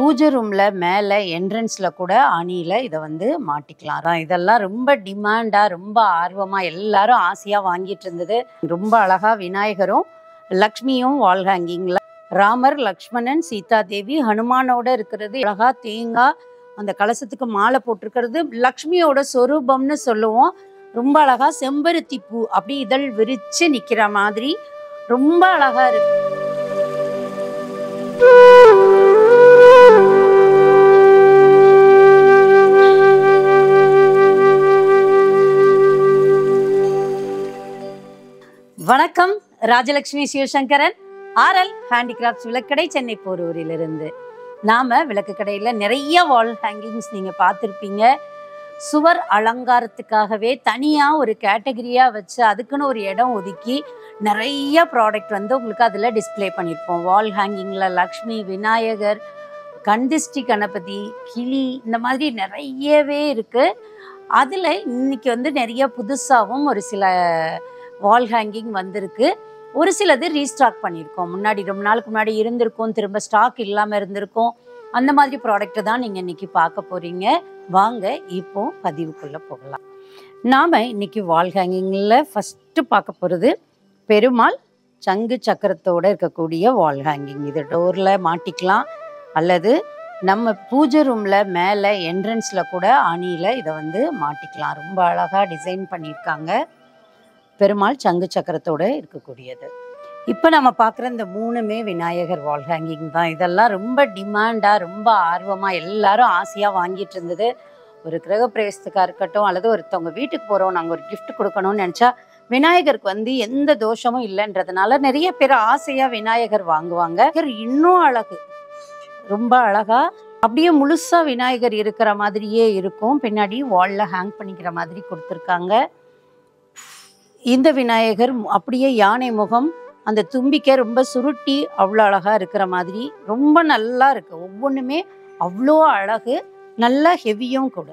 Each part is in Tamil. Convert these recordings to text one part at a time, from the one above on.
பூஜை ரூம்ல மேல என்ட்ரன்ஸ்ல கூட அணியில இதை வந்து மாட்டிக்கலாம் அதான் இதெல்லாம் ரொம்ப டிமாண்டா ரொம்ப ஆர்வமா எல்லாரும் ஆசையா வாங்கிட்டு இருந்தது ரொம்ப அழகா விநாயகரும் லக்ஷ்மியும் வால் ஹேங்கிங்ல ராமர் லக்ஷ்மணன் சீதா தேவி ஹனுமானோட இருக்கிறது அழகா தேங்காய் அந்த கலசத்துக்கு மாலை போட்டிருக்கிறது லக்ஷ்மியோட சொரூபம்னு சொல்லுவோம் ரொம்ப அழகா செம்பருத்தி பூ அப்படி இதழ் விரிச்சு நிக்கிற மாதிரி ரொம்ப அழகா இருக்கு வணக்கம் ராஜலட்சுமி சிவசங்கரன் ஆர்எல் ஹேண்டிகிராஃப்ட்ஸ் விளக்கடை சென்னை போரூரிலிருந்து நாம விளக்கு கடையில நிறைய வால் ஹேங்கிங்ஸ் நீங்க பார்த்துருப்பீங்க சுவர் அலங்காரத்துக்காகவே தனியா ஒரு கேட்டகரியா வச்சு அதுக்குன்னு ஒரு இடம் ஒதுக்கி நிறைய ப்ராடக்ட் வந்து உங்களுக்கு அதுல டிஸ்ப்ளே பண்ணியிருப்போம் வால் ஹேங்கிங்ல லக்ஷ்மி விநாயகர் கந்திஷ்டி கணபதி கிளி இந்த மாதிரி நிறையவே இருக்கு அதுல இன்னைக்கு வந்து நிறைய புதுசாகவும் ஒரு சில வால் ஹேங்கிங் வந்திருக்கு ஒரு சிலது ரீஸ்டாக் பண்ணியிருக்கோம் முன்னாடி ரொம்ப நாளுக்கு முன்னாடி இருந்திருக்கும் திரும்ப ஸ்டாக் இல்லாமல் இருந்திருக்கும் அந்த மாதிரி ப்ராடக்ட் தான் நீங்கள் இன்னைக்கு பார்க்க போறீங்க வாங்க இப்போ பதிவுக்குள்ள போகலாம் நாம இன்னைக்கு வால் ஹேங்கிங்கில் ஃபஸ்ட்டு பார்க்க போகிறது பெருமாள் சங்கு சக்கரத்தோட இருக்கக்கூடிய வால் ஹேங்கிங் இது டோரில் மாட்டிக்கலாம் அல்லது நம்ம பூஜை ரூமில் மேலே என்ட்ரன்ஸில் கூட அணியில் இதை வந்து மாட்டிக்கலாம் ரொம்ப அழகாக டிசைன் பண்ணியிருக்காங்க பெருமாள் சங்கு சக்கரத்தோட இருக்கக்கூடியது இப்போ நம்ம பார்க்குற இந்த மூணுமே விநாயகர் வால் ஹேங்கிங் தான் இதெல்லாம் ரொம்ப டிமாண்டாக ரொம்ப ஆர்வமாக எல்லாரும் ஆசையாக வாங்கிட்டு இருந்தது ஒரு கிரகப்பிரவேசத்துக்காக இருக்கட்டும் அல்லது ஒருத்தவங்க வீட்டுக்கு போகிறோம் நாங்கள் ஒரு gift கொடுக்கணும்னு நினச்சா விநாயகருக்கு வந்து எந்த தோஷமும் இல்லைன்றதுனால நிறைய பேர் ஆசையாக விநாயகர் வாங்குவாங்க விநாயகர் இன்னும் அழகு ரொம்ப அழகா அப்படியே முழுசா விநாயகர் இருக்கிற மாதிரியே இருக்கும் பின்னாடி வால்ல ஹேங் பண்ணிக்கிற மாதிரி கொடுத்துருக்காங்க இந்த விநாயகர் அப்படியே யானை முகம் அந்த தும்பிக்கை ரொம்ப சுருட்டி அவ்வளோ அழகா இருக்கிற மாதிரி ரொம்ப நல்லா இருக்கு ஒவ்வொன்றுமே அவ்வளோ அழகு நல்லா ஹெவியும் கூட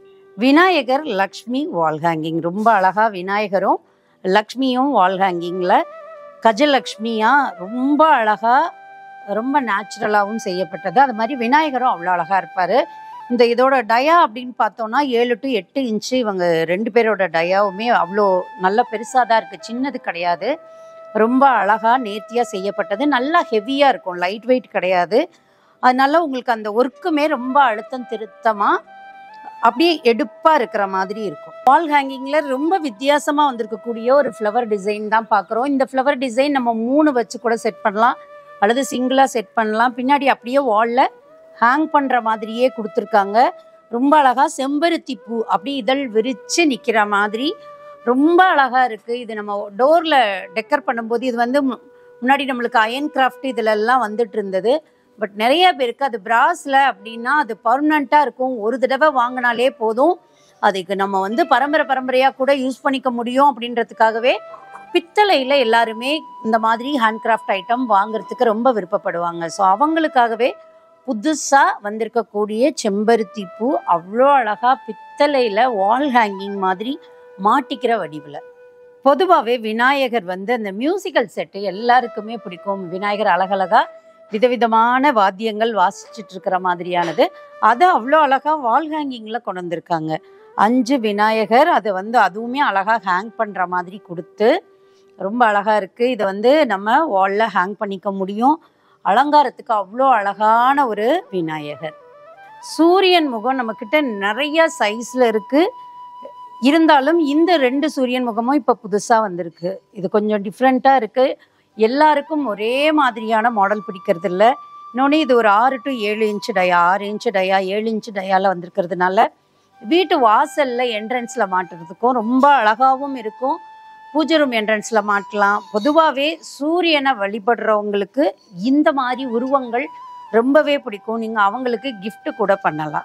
விநாயகர் லக்ஷ்மி வால் ஹேங்கிங் ரொம்ப அழகா விநாயகரும் லக்ஷ்மியும் வால் ஹேங்கிங்ல கஜலக்ஷ்மியா ரொம்ப அழகா ரொம்ப நேச்சுரலாகவும் செய்யப்பட்டது அது மாதிரி விநாயகரும் அவ்வளோ அழகா இருப்பாரு இந்த இதோட டயா அப்படின்னு பார்த்தோம்னா ஏழு டு எட்டு இன்ச்சு இவங்க ரெண்டு பேரோட டயாவுமே அவ்வளோ நல்ல பெருசாக தான் இருக்குது சின்னது கிடையாது ரொம்ப அழகாக நேர்த்தியாக செய்யப்பட்டது நல்லா ஹெவியாக இருக்கும் லைட் வெயிட் கிடையாது அதனால உங்களுக்கு அந்த ஒர்க்குமே ரொம்ப அழுத்தம் திருத்தமாக அப்படியே எடுப்பாக இருக்கிற மாதிரி இருக்கும் வால் ஹேங்கிங்கில் ரொம்ப வித்தியாசமாக வந்திருக்கக்கூடிய ஒரு ஃப்ளவர் டிசைன் தான் பார்க்குறோம் இந்த ஃப்ளவர் டிசைன் நம்ம மூணு வச்சு கூட செட் பண்ணலாம் அல்லது சிங்கிளாக செட் பண்ணலாம் பின்னாடி அப்படியே வாலில் ஹேங் பண்ணுற மாதிரியே கொடுத்துருக்காங்க ரொம்ப அழகாக செம்பருத்தி பூ அப்படி இதழ் விரித்து நிற்கிற மாதிரி ரொம்ப அழகாக இருக்குது இது நம்ம டோரில் டெக்கர் பண்ணும்போது இது வந்து மு- முன்னாடி நம்மளுக்கு அயன் கிராஃப்ட் இதிலெல்லாம் வந்துட்டு இருந்தது பட் நிறைய பேருக்கு அது பிராஸில் அப்படின்னா அது பர்மனண்ட்டாக இருக்கும் ஒரு தடவை வாங்கினாலே போதும் அதுக்கு நம்ம வந்து பரம்பரை பரம்பரையாக கூட யூஸ் பண்ணிக்க முடியும் அப்படின்றதுக்காகவே பித்தளையில் எல்லாருமே இந்த மாதிரி ஹேண்ட்கிராஃப்ட் ஐட்டம் வாங்குறதுக்கு ரொம்ப விருப்பப்படுவாங்க ஸோ அவங்களுக்காகவே புதுசாக வந்திருக்கக்கூடிய செம்பருத்தி பூ அவ்வளோ அழகாக பித்தளையில் வால் ஹேங்கிங் மாதிரி மாட்டிக்கிற வடிவில் பொதுவாகவே விநாயகர் வந்து அந்த மியூசிக்கல் செட்டு எல்லாருக்குமே பிடிக்கும் விநாயகர் அழகழகா விதவிதமான வாத்தியங்கள் வாசிச்சுட்டு இருக்கிற மாதிரியானது அதை அவ்வளோ அழகாக வால் ஹேங்கிங்கில் கொண்டு வந்திருக்காங்க அஞ்சு விநாயகர் அதை வந்து அதுவுமே அழகாக ஹேங் பண்ணுற மாதிரி கொடுத்து ரொம்ப அழகாக இருக்குது இதை வந்து நம்ம வாலில் ஹேங் பண்ணிக்க முடியும் அலங்காரத்துக்கு அவ்வளோ அழகான ஒரு விநாயகர் சூரியன் முகம் நம்மக்கிட்ட நிறைய சைஸில் இருக்குது இருந்தாலும் இந்த ரெண்டு சூரியன் முகமும் இப்போ புதுசாக வந்திருக்கு இது கொஞ்சம் டிஃப்ரெண்ட்டாக இருக்குது எல்லாருக்கும் ஒரே மாதிரியான மாடல் பிடிக்கிறது இல்லை இன்னொன்று இது ஒரு ஆறு டு ஏழு இன்ச்சு டயா ஆறு இன்ச்சு டயா ஏழு இன்ச்சு டயாவில் வந்திருக்கிறதுனால வீட்டு வாசலில் என்ட்ரன்ஸில் மாட்டுறதுக்கும் ரொம்ப அழகாகவும் இருக்கும் பூஜை ரூம் என்ட்ரன்ஸில் மாட்டலாம் பொதுவாகவே சூரியனை வழிபடுறவங்களுக்கு இந்த மாதிரி உருவங்கள் ரொம்பவே பிடிக்கும் நீங்கள் அவங்களுக்கு gift கூட பண்ணலாம்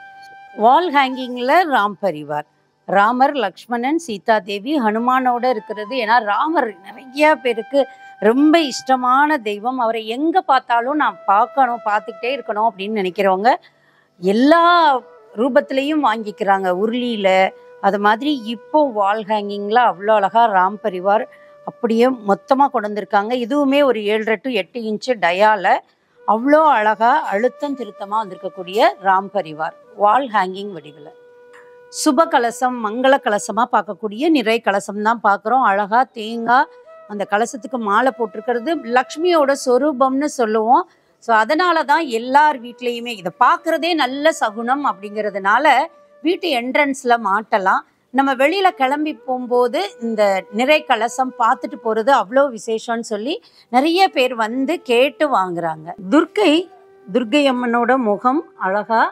வால் ஹேங்கிங்கில் ராம் பரிவார் ராமர் லக்ஷ்மணன் சீதா தேவி ஹனுமானோட இருக்கிறது ஏன்னா ராமர் நிறைய பேருக்கு ரொம்ப இஷ்டமான தெய்வம் அவரை எங்கே பார்த்தாலும் நான் பார்க்கணும் பார்த்துக்கிட்டே இருக்கணும் அப்படின்னு நினைக்கிறவங்க எல்லா ரூபத்திலையும் வாங்கிக்கிறாங்க உருளியில் அது மாதிரி இப்போ வால் ஹேங்கிங்கில் அவ்வளோ அழகாக ராம் பரிவார் அப்படியே மொத்தமாக கொண்டு வந்திருக்காங்க இதுவுமே ஒரு ஏழரை டு எட்டு இன்ச்சு டயால அவ்வளோ அழகா அழுத்தம் திருத்தமா வந்திருக்கக்கூடிய ராம் பரிவார் வால் ஹேங்கிங் வடிவில் சுப கலசம் மங்கள கலசமா பார்க்கக்கூடிய நிறை கலசம் தான் பார்க்குறோம் அழகா தேங்காய் அந்த கலசத்துக்கு மாலை போட்டிருக்கிறது லக்ஷ்மியோட சொரூபம்னு சொல்லுவோம் ஸோ அதனால தான் எல்லார் வீட்லேயுமே இதை பார்க்குறதே நல்ல சகுனம் அப்படிங்கிறதுனால வீட்டு என்ட்ரன்ஸில் மாட்டலாம் நம்ம வெளியில கிளம்பி போகும்போது இந்த நிறை கலசம் பார்த்துட்டு போறது அவ்வளோ விசேஷம்னு சொல்லி நிறைய பேர் வந்து கேட்டு வாங்குறாங்க துர்க்கை துர்க்கை அம்மனோட முகம் அழகா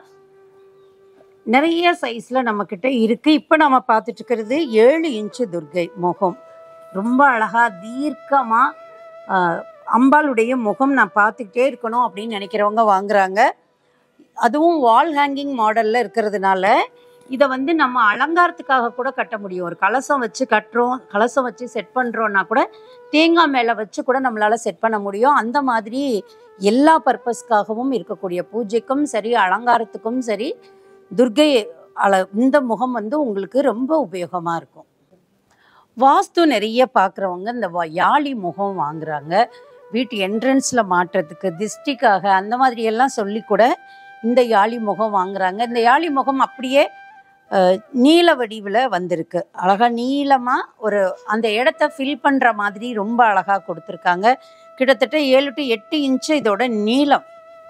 நிறைய சைஸ்ல நம்ம கிட்ட இருக்கு இப்போ நம்ம பார்த்துட்டு இருக்கிறது ஏழு இன்ச்சு துர்க்கை முகம் ரொம்ப அழகா தீர்க்கமா ஆஹ், அம்பாளுடைய முகம் நான் பார்த்துக்கிட்டே இருக்கணும் அப்படின்னு நினைக்கிறவங்க வாங்குறாங்க அதுவும் வால் ஹேங்கிங் மாடல்ல இருக்கிறதுனால இதை வந்து நம்ம அலங்காரத்துக்காக கூட கட்ட முடியும் ஒரு கலசம் வச்சு கட்டுறோம் கலசம் வச்சு செட் பண்ணுறோன்னா கூட தேங்காய் மேலே வச்சு கூட நம்மளால செட் பண்ண முடியும் அந்த மாதிரி எல்லா பர்பஸ்க்காகவும் இருக்கக்கூடிய பூஜைக்கும் சரி அலங்காரத்துக்கும் சரி துர்கை அல இந்த முகம் வந்து உங்களுக்கு ரொம்ப உபயோகமாக இருக்கும் வாஸ்து நிறைய பார்க்குறவங்க இந்த வா- யாழி முகம் வாங்குறாங்க வீட்டு என்ட்ரன்ஸில் மாட்டுறதுக்கு திஷ்டிக்காக அந்த மாதிரி எல்லாம் சொல்லி கூட இந்த யாழி முகம் வாங்குறாங்க இந்த யாழி முகம் அப்படியே அஹ், நீல வடிவில் வந்திருக்கு அழகா நீளமாக ஒரு அந்த இடத்த ஃபில் பண்ணுற மாதிரி ரொம்ப அழகாக கொடுத்துருக்காங்க கிட்டத்தட்ட ஏழு டு எட்டு இன்ச்சு இதோட நீளம்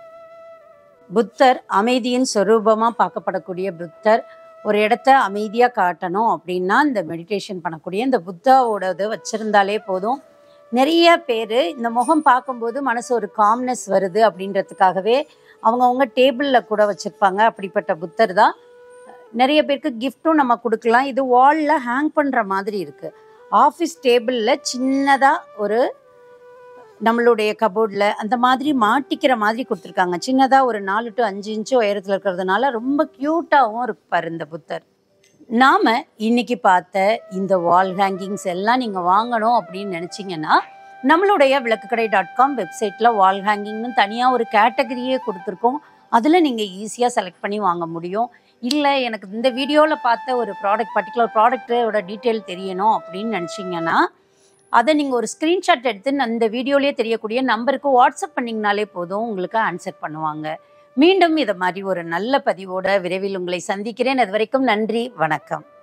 புத்தர் அமைதியின் சொரூபமாக பார்க்கப்படக்கூடிய புத்தர் ஒரு இடத்த அமைதியாக காட்டணும் அப்படின்னா இந்த மெடிடேஷன் பண்ணக்கூடிய இந்த புத்தாவோடது வச்சுருந்தாலே போதும் நிறைய பேர் இந்த முகம் பார்க்கும்போது மனசு ஒரு காம்னஸ் வருது அப்படின்றதுக்காகவே அவங்கவுங்க டேபிளில் கூட வச்சுருப்பாங்க அப்படிப்பட்ட புத்தர் தான் நிறைய பேருக்கு கிஃப்ட்டும் நம்ம கொடுக்கலாம் இது வாலில் ஹேங் பண்ணுற மாதிரி இருக்குது ஆஃபீஸ் டேபிளில் சின்னதாக ஒரு நம்மளுடைய கபோர்டில் அந்த மாதிரி மாட்டிக்கிற மாதிரி கொடுத்துருக்காங்க சின்னதாக ஒரு நாலு டு அஞ்சு இன்ச்சு உயரத்தில் இருக்கிறதுனால ரொம்ப க்யூட்டாகவும் இருப்பார் இந்த புத்தர் நாம் இன்னைக்கு பார்த்த இந்த வால் ஹேங்கிங்ஸ் எல்லாம் நீங்கள் வாங்கணும் அப்படின்னு நினச்சிங்கன்னா நம்மளுடைய விளக்குக்கடை டாட் காம் வெப்சைட்டில் வால் ஹேங்கிங்னு தனியாக ஒரு கேட்டகரியே கொடுத்துருக்கோம் அதில் நீங்கள் ஈஸியாக செலக்ட் பண்ணி வாங்க முடியும் இல்லை எனக்கு இந்த வீடியோவில் பார்த்த ஒரு ப்ராடக்ட் பர்டிகுலர் ப்ராடக்ட்டோட டீட்டெயில் தெரியணும் அப்படின்னு நினச்சிங்கன்னா அதை நீங்கள் ஒரு ஸ்க்ரீன்ஷாட் எடுத்து அந்த வீடியோலேயே தெரியக்கூடிய நம்பருக்கு வாட்ஸ்அப் பண்ணிங்கனாலே போதும் உங்களுக்கு ஆன்சர் பண்ணுவாங்க மீண்டும் இதை மாதிரி ஒரு நல்ல பதிவோட விரைவில் உங்களை சந்திக்கிறேன் அது வரைக்கும் நன்றி வணக்கம்